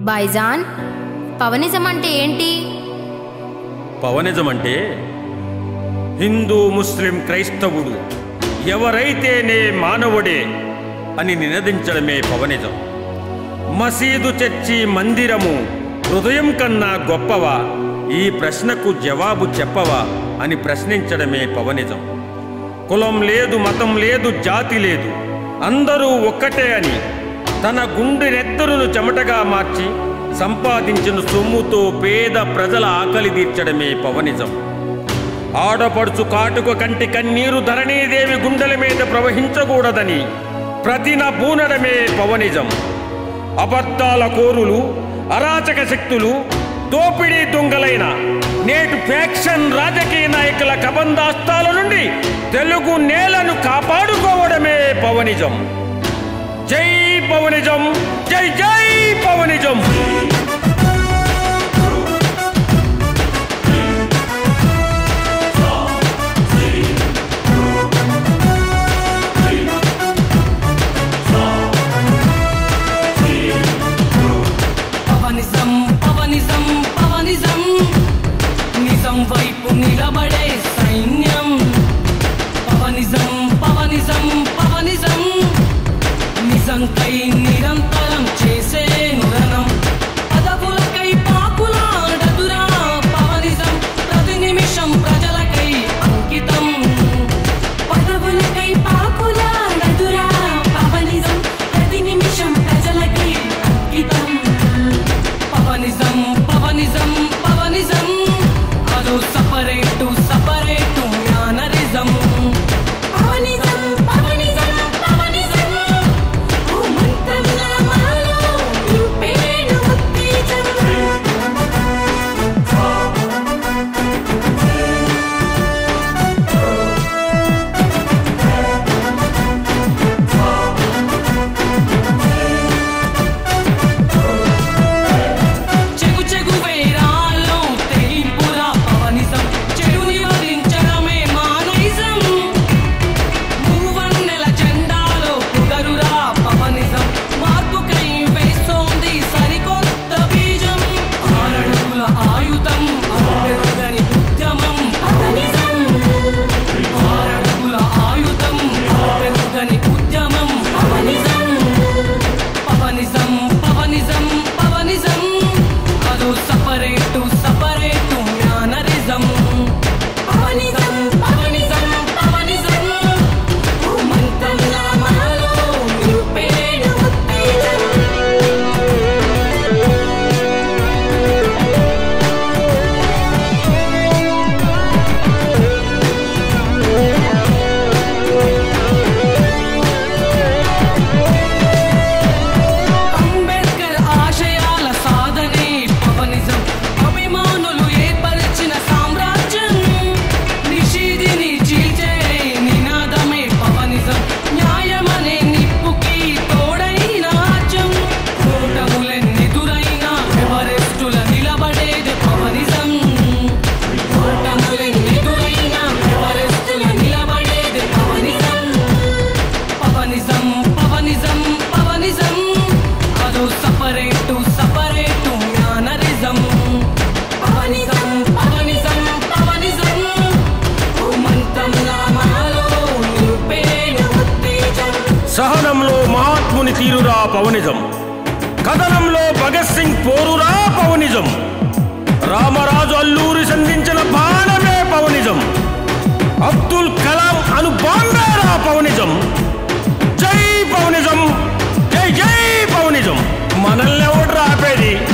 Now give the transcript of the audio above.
బైజాన్ పవనిజం అంటే ఏంటి పవనిజం అంటే హిందూ ముస్లిం క్రైస్తవుడు ఎవరైతేనే మానవుడే అని నినదించడమే పవనిజం మసీదు చర్చి మందిరము హృదయం కన్నా గొప్పవా ఈ ప్రశ్నకు జవాబు చెప్పవా అని ప్రశ్నించడమే పవనిజం కులం లేదు మతం లేదు జాతి లేదు అందరూ ఒక్కటే అని తన గుండె నెత్తరును చెమటగా మార్చి సంపాదించిన సొమ్ముతో పేద ప్రజల ఆకలి తీర్చడమే పవనిజం ఆడపడుచు కాటుక కంటి కన్నీరు ధరణీదేవి గుండెల మీద ప్రవహించకూడదని ప్రతిన పూనడమే పవనిజం అబద్ధాల కోరులు అరాచక శక్తులు దోపిడీ దొంగలైన నేటి ఫ్యాక్షన్ రాజకీయ నాయకుల కబందాస్తాల నుండి తెలుగు నేలను కాపాడుకోవడమే పవనిజం జై పవనిజం జై జై పవనిజం పవనిజం పవనిజం పవనిజం నిజం వైపు నిలబడే సైన్యం పవనిజం పవనిజం పవనిజం నిజంకై నిరంతరం చేసే నురణం పదవులకై పాకులాడదురా పవనిజం ప్రతి నిమిషం ప్రజలకై అంకితం పదవులకై పాకులాడదురా పవనిజం ప్రతి నిమిషం ప్రజలకై అంకితం పవనిజం పవనిజం పవనిజం అదో సపరేటు సపరేటు జ్ఞానరిజం పవనిజం పవనిజం పవనిజం ఓ మంత్రంలా మాలో నింపేను ఉత్తేజం చెగు చెగు వేరాల్లో తెగింపురా పవనిజం చెడుని వరించడమే మానయిజం మూవన్నెల జెండాలో పొగరురా పవనిజం మార్పుకై వేస్తోంది సరికొత్త బీజం ఆరడుగుల ఆయుధం ఆపెరుగని ఉద్యమం పవనిజం ఆరడుగుల ఆయుధం ఆపెరుగని ఉద్యమం పవనిజం పవనిజం పవనిజం పవనిజం అదో సపరేటు సపరేటు జ్ఞానరిజం పవనిజం పవనిజం పవనిజం ఓ మంత్రంలా మాలో నింపేను ఉత్తేజం అంబేద్కర్ ఆశయాల సాధనే పవనిజం అభిమానులు ఏర్పరిచిన సామ్రాజ్యం నిషీదిని చీల్చే నినాదమే పవనిజం న్యాయమనే నిప్పుకి తోడైన రాజ్యం ఓటములెన్నెదురైనా ఎవరెస్టుల నిలబడేది పవనిజం ఓటములెన్నెదురైనా ఎవరెస్టుల నిలబడేది పవనిజం పవనిజం పవనిజం పవనిజం అదో సపరేటు సపరేటు జ్ఞానరిజం పవనిజం పవనిజం పవనిజం ఓ మంత్రంలా మాలో నింపేను ఉత్తేజం సహనంలో మహాత్ముని తీరురా పవనిజం కథనంలో భగత్ సింగ్ పోరురా పవనిజం రామరాజు అల్లూరి సంధించిన బాణమే పవనిజం అబ్దుల్ కలాం అను బాంబేరా పవనిజం జై పవనిజం జై జై పవనిజం మనల్ని ఎవడు ఆపేది